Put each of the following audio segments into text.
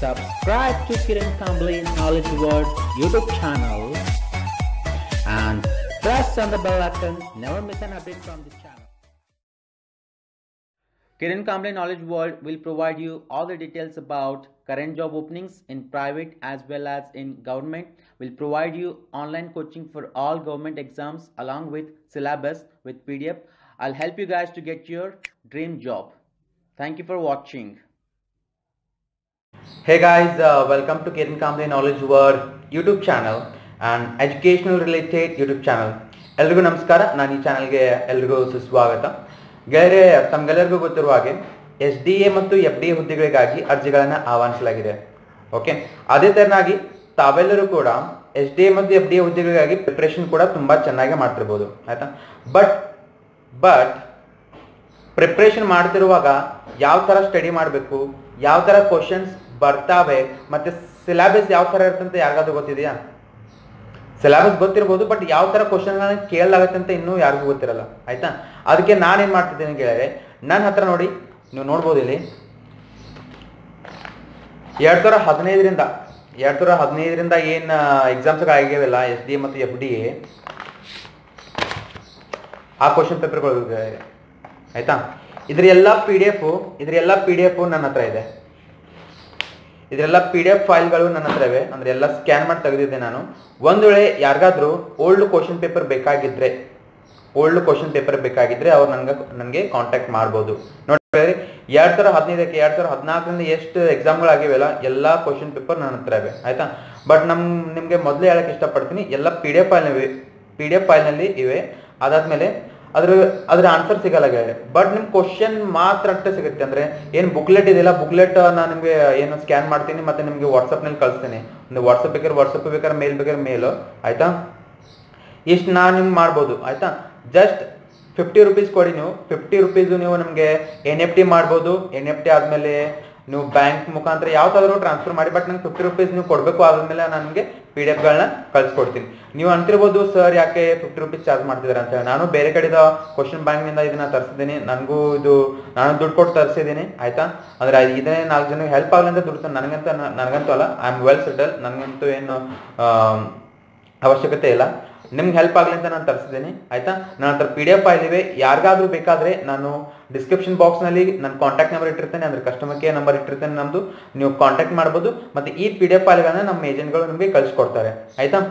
Subscribe to Kiran Kambli Knowledge World YouTube channel and press on the bell icon. Never miss an update from the channel. Kiran Kambli Knowledge World will provide you all the details about current job openings in private as well as in government. Will provide you online coaching for all government exams along with syllabus with PDF. I'll help you guys to get your dream job. Thank you for watching. Hey guys, uh, welcome to Kiran Kamble Knowledge World YouTube channel and educational related YouTube channel. ಎಲ್ರಿಗೂ ನಮಸ್ಕಾರ ನಾನು ಈ ಚಾನಲ್ಗೆ ಎಲ್ರಿಗೂ ಸುಸ್ವಾಗತ ಗೆಳೆಯರೆ ತಮ್ಗೆಲ್ಲರಿಗೂ ಗೊತ್ತಿರುವ ಹಾಗೆ ಎಸ್ ಡಿ ಎ ಮತ್ತು ಎಫ್ ಡಿ ಎ ಹುದ್ದೆಗಳಿಗಾಗಿ ಅರ್ಜಿಗಳನ್ನು ಆಹ್ವಾನಿಸಲಾಗಿದೆ ಓಕೆ ಅದೇ ತೆರನಾಗಿ ತಾವೆಲ್ಲರೂ ಕೂಡ ಎಸ್ ಡಿ ಎ ಮತ್ತು ಎಫ್ ಡಿ ಎ ಹುದ್ದೆಗಳಿಗಾಗಿ ಪ್ರಿಪ್ರೇಷನ್ ಕೂಡ ತುಂಬ ಚೆನ್ನಾಗಿ ಮಾಡ್ತಿರ್ಬೋದು ಆಯ್ತಾ ಬಟ್ ಬಟ್ ಪ್ರಿಪ್ರೇಷನ್ ಮಾಡ್ತಿರುವಾಗ ಯಾವ ಥರ ಸ್ಟಡಿ ಮಾಡಬೇಕು ಯಾವ ಥರ ಕ್ವಶನ್ಸ್ ಬರ್ತಾವೆ ಮತ್ತೆ ಸಿಲೆಬಸ್ ಯಾವ ಥರ ಇರ್ತಂತ ಯಾರಿಗಾದ್ರೂ ಗೊತ್ತಿದೆಯಾ ಸಿಲೆಬಸ್ ಗೊತ್ತಿರ್ಬೋದು ಬಟ್ ಯಾವ ಥರ ಕ್ವಶನ್ಗಳನ್ನ ಕೇಳಲಾಗುತ್ತೆ ಅಂತ ಇನ್ನೂ ಯಾರಿಗೂ ಗೊತ್ತಿರಲ್ಲ ಆಯ್ತಾ ಅದಕ್ಕೆ ನಾನೇನು ಮಾಡ್ತಿದ್ದೀನಿ ಕೇಳಿದ್ರೆ ನನ್ನ ಹತ್ರ ನೋಡಿ ನೀವು ನೋಡ್ಬೋದು ಇಲ್ಲಿ ಎರಡ್ ಸಾವಿರ ಹದಿನೈದರಿಂದ ಎರಡ್ ಸಾವಿರ ಹದಿನೈದರಿಂದ ಏನು ಎಕ್ಸಾಮ್ಸ್ಗಳು ಆಗಿವೆಲ್ಲ ಎಸ್ ಡಿ ಮತ್ತು ಎಫ್ ಡಿ ಎ ಆ ಕ್ವಶನ್ ಪೇಪರ್ಗಳು ಆಯ್ತಾ ಇದ್ರ ಎಲ್ಲ ಪಿ ಡಿ ಎಫ್ ಇದ್ರ ಎಲ್ಲ ಪಿ ಡಿ ಎಫ್ ನನ್ನ ಹತ್ರ ಇದೆ ಇದರೆಲ್ಲ ಪಿ ಡಿ ಎಫ್ ಫೈಲ್ಗಳು ನನ್ನ ಹತ್ರ ಇವೆ ಅಂದ್ರೆ ಎಲ್ಲ ಸ್ಕ್ಯಾನ್ ಮಾಡಿ ತೆಗೆದಿದ್ದೆ ನಾನು ಒಂದ್ ವೇಳೆ ಯಾರಿಗಾದ್ರೂ ಓಲ್ಡ್ ಕ್ವಶನ್ ಪೇಪರ್ ಬೇಕಾಗಿದ್ರೆ ಓಲ್ಡ್ ಕ್ವಶನ್ ಪೇಪರ್ ಬೇಕಾಗಿದ್ರೆ ಅವ್ರು ನನ್ಗೆ ನನಗೆ ಕಾಂಟ್ಯಾಕ್ಟ್ ಮಾಡ್ಬೋದು ನೋಡಿ ಎರಡ್ ಸಾವಿರ ಹದಿನೈದಕ್ಕೆ ಎರಡ್ ಸಾವಿರ ಹದಿನಾಲ್ಕರಿಂದ ಎಷ್ಟು ಎಕ್ಸಾಮ್ಗಳಾಗಿವೆಲ್ಲ ಎಲ್ಲ ಕ್ವಶನ್ ಪೇಪರ್ ನನ್ನ ಹತ್ರ ಇವೆ ಆಯ್ತಾ ಬಟ್ ನಮ್ ನಿಮ್ಗೆ ಮೊದಲೇ ಹೇಳಕ್ ಇಷ್ಟಪಡ್ತೀನಿ ಎಲ್ಲ P D F file P D F ಫೈಲ್ನಲ್ಲಿ ಇವೆ ಅದಾದ್ಮೇಲೆ ಅದ್ರ ಅದ್ರ ಆನ್ಸರ್ ಸಿಗಲ್ಲ ಗೆಳೆಯರೆ ಬಟ್ ನಿಮ್ ಕ್ವಶನ್ ಮಾತ್ರ ಅಷ್ಟೇ ಸಿಗುತ್ತೆ ಅಂದ್ರೆ ಏನ್ ಬುಕ್ಲೆಟ್ ಇದೆಯಲ್ಲ ಬುಕ್ಲೆಟ್ ನಾನು ನಿಮ್ಗೆ ಏನು ಸ್ಕ್ಯಾನ್ ಮಾಡ್ತೀನಿ ಮತ್ತೆ ನಿಮ್ಗೆ ವಾಟ್ಸಪ್ ನಲ್ಲಿ ಕಳಿಸ್ತೀನಿ ಒಂದು ವಾಟ್ಸಪ್ ಬೇಕಾದ್ರೆ ವಾಟ್ಸಪ್ ಬೇಕಾದ್ರೆ ಮೇಲ್ ಬೇಕಾದ್ರೆ ಮೇಲು ಆಯ್ತಾ ಇಷ್ಟು ನಾನು ನಿಮ್ಗೆ ಮಾಡ್ಬೋದು ಆಯ್ತಾ ಜಸ್ಟ್ ಫಿಫ್ಟಿ ರುಪೀಸ್ ಕೊಡಿ ನೀವು ಫಿಫ್ಟಿ ರುಪೀಸು ನೀವು ನಮಗೆ ಎನ್ ಎಫ್ ಟಿ ಮಾಡ್ಬೋದು ಎನ್ ಎಫ್ ಟಿ ಆದಮೇಲೆ ನೀವು ಬ್ಯಾಂಕ್ ಮುಖಾಂತರ ಯಾವ್ದಾದ್ರು ಟ್ರಾನ್ಸ್ಫರ್ ಮಾಡಿ ಬಟ್ ನಂಗೆ ಫಿಫ್ಟಿ ರುಪೀಸ್ ನೀವು ಕೊಡಬೇಕು ಆದ್ಮೇಲೆ ನಾನು ನಿಮಗೆ ಪಿ ಡಿ ಎಫ್ಗಳನ್ನ ಕಳ್ಸಿಕೊಡ್ತೀನಿ ನೀವು ಅಂತಿರ್ಬೋದು ಸರ್ ಯಾಕೆ ಫಿಫ್ಟಿ ರುಪೀಸ್ ಚಾರ್ಜ್ ಮಾಡ್ತಿದ್ದಾರೆ ಅಂತ ಹೇಳಿ ನಾನು ಬೇರೆ ಕಡೆದ ಕ್ವಶನ್ ಬ್ಯಾಂಕ್ನಿಂದ ಇದನ್ನ ತರಿಸಿದ್ದೀನಿ ನನಗೂ ಇದು ನಾನು ದುಡ್ಡು ಕೊಟ್ಟು ತರಿಸಿದ್ದೀನಿ ಆಯ್ತಾ ಅಂದ್ರೆ ಇದನ್ನೇ ನಾಲ್ಕು ಜನಕ್ಕೆ ಹೆಲ್ಪ್ ಆಗಲಿ ಅಂತ ದುಡ್ಡು ನನಗಂತ ನನಗಂತೂ ಅಲ್ಲ ಐ ಆಮ್ ವೆಲ್ ಸೆಟಲ್ ನನಗಂತೂ ಏನು ಅವಶ್ಯಕತೆ ಇಲ್ಲ ನಿಮ್ಗೆ ಹೆಲ್ಪ್ ಆಗಲಿ ಅಂತ ನಾನು ತರಿಸಿದ್ದೀನಿ ಆಯ್ತಾ ನನ್ನ ಹತ್ರ ಪಿ ಡಿ ಎಫ್ ಫೈಲ್ ಇವೆ ಯಾರಿಗಾದ್ರೂ ಬೇಕಾದ್ರೆ ನಾನು ಡಿಸ್ಕ್ರಿಪ್ಷನ್ ಬಾಕ್ಸ್ ನಲ್ಲಿ ನನ್ನ ಕಾಂಟ್ಯಾಕ್ಟ್ ನಂಬರ್ ಇಟ್ಟಿರ್ತೇನೆ ಅಂದ್ರೆ ಕಸ್ಟಮರ್ ಕೇರ್ ನಂಬರ್ ಇಟ್ಟಿರ್ತೇನೆ ನಮ್ದು ನೀವು ಕಾಂಟ್ಯಾಕ್ಟ್ ಮಾಡ್ಬೋದು ಮತ್ತೆ ಈ ಪಿ ಡಿ ಎಫ್ ಫೈಲ್ಗಳನ್ನ ನಮ್ಮ ಏಜೆಂಟ್ಗಳು ನಿಮಗೆ ಕಳಿಸ್ಕೊಡ್ತಾರೆ ಆಯ್ತಾ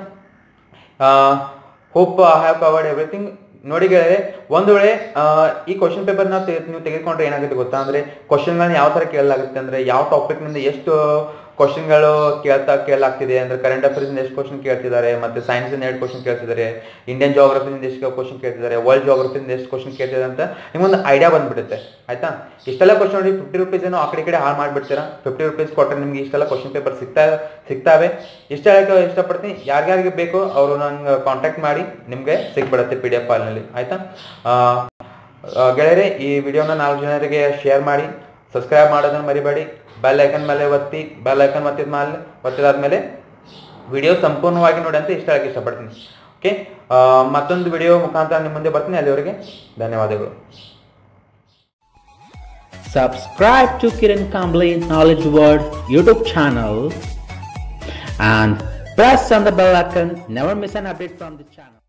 hope I have covered everything ನೋಡಿ ಗೆಳೆಯರೆ ಒಂದು ವೇಳೆ ಈ ಕ್ವಶನ್ ಪೇಪರ್ ನಾವು ನೀವು ತೆಗೆದುಕೊಂಡ್ರೆ ಏನಾಗುತ್ತೆ ಗೊತ್ತಾ ಅಂದ್ರೆ ಕ್ವಶನ್ಗಳನ್ನ ಯಾವ ತರ ಕೇಳಲಾಗುತ್ತೆ ಅಂದ್ರೆ ಯಾವ ಟಾಪಿಕ್ ನಿಂದ ಎಷ್ಟು ಕ್ವಶನ್ಗಳು ಕೇಳ್ತಾ ಕೇಳಲಾಗ್ತಿದೆ ಅಂದ್ರೆ ಕರೆಂಟ್ ಅಫೇರ್ಸ್ ಎಷ್ಟು ಕ್ವಶನ್ ಕೇಳ್ತಿದ್ದಾರೆ ಮತ್ತೆ ಸೈನ್ಸ್ ಇಂದ ಎರಡು ಕ್ವಶನ್ ಕೇಳ್ತಿದ್ದಾರೆ ಇಂಡಿಯನ್ ಜಾಗ್ರಫಿಯಿಂದ ಎಷ್ಟು ಕ್ವಶನ್ ಕೇಳ್ತಿದ್ದಾರೆ ವರ್ಲ್ಡ್ ಜಾಗ್ರಫಿಯಿಂದ ಎಷ್ಟು ಕ್ವಶನ್ ಕೇಳ್ತಿದ್ದಾರೆ ಅಂತ ನಿಮ್ಗೊಂದು ಐಡಿಯಾ ಬಂದ್ಬಿಡುತ್ತೆ ಆಯ್ತಾ ಇಷ್ಟೆಲ್ಲ ಕ್ವಶನ್ ನೋಡಿ ಫಿಫ್ಟಿ ರುಪೀಸ್ ಏನೋ ಆ ಕಡೆ ಕಡೆ ಹಾಳು ಮಾಡ್ಬಿಡ್ತೀರಾ ಫಿಫ್ಟಿ ರುಪೀಸ್ ಕೊಟ್ಟರೆ ನಿಮ್ಗೆ ಇಷ್ಟೆಲ್ಲ ಕ್ವಶನ್ ಪೇಪರ್ ಸಿಗ್ತಾ ಸಿಗ್ತಾವೆ ಇಷ್ಟ ಹೇಳಕ್ಕೆ ಇಷ್ಟಪಡ್ತೀನಿ ಯಾರ್ಯಾರಿಗೆ ಬೇಕೋ ಅವರು ನಂಗೆ ಕಾಂಟ್ಯಾಕ್ಟ್ ಮಾಡಿ ನಿಮಗೆ ಸಿಗ್ಬಿಡುತ್ತೆ ಪಿ ಡಿ ಎಫ್ ಫೈಲ್ನಲ್ಲಿ ಆಯ್ತಾ ಗೆಳೆಯರೆ ಈ ವಿಡಿಯೋನ ನಾಲ್ಕು ಜನರಿಗೆ ಶೇರ್ ಮಾಡಿ ಸಬ್ಸ್ಕ್ರೈಬ್ ಮಾಡೋದನ್ನ ಮರಿಬೇಡಿ ಬೆಲ್ ಐಕನ್ ಮೇಲೆ ಒತ್ತಿ ಬೆಲ್ ಐಕನ್ ಒತ್ತಿದ ಮೇಲೆ ಒತ್ತಿದಾದ್ಮೇಲೆ ವಿಡಿಯೋ ಸಂಪೂರ್ಣವಾಗಿ ನೋಡಿ ಅಂತ ಇಷ್ಟ ಹೇಳಕ್ಕೆ ಇಷ್ಟಪಡ್ತೀನಿ ಓಕೆ ಮತ್ತೊಂದು ವಿಡಿಯೋ ಮುಖಾಂತರ ನಿಮ್ಮ ಮುಂದೆ ಬರ್ತೀನಿ ಅಲ್ಲಿವರೆಗೆ ಧನ್ಯವಾದಗಳು Subscribe to Kiran Kambli Knowledge World YouTube channel and press on the bell icon. Never miss an update from the channel.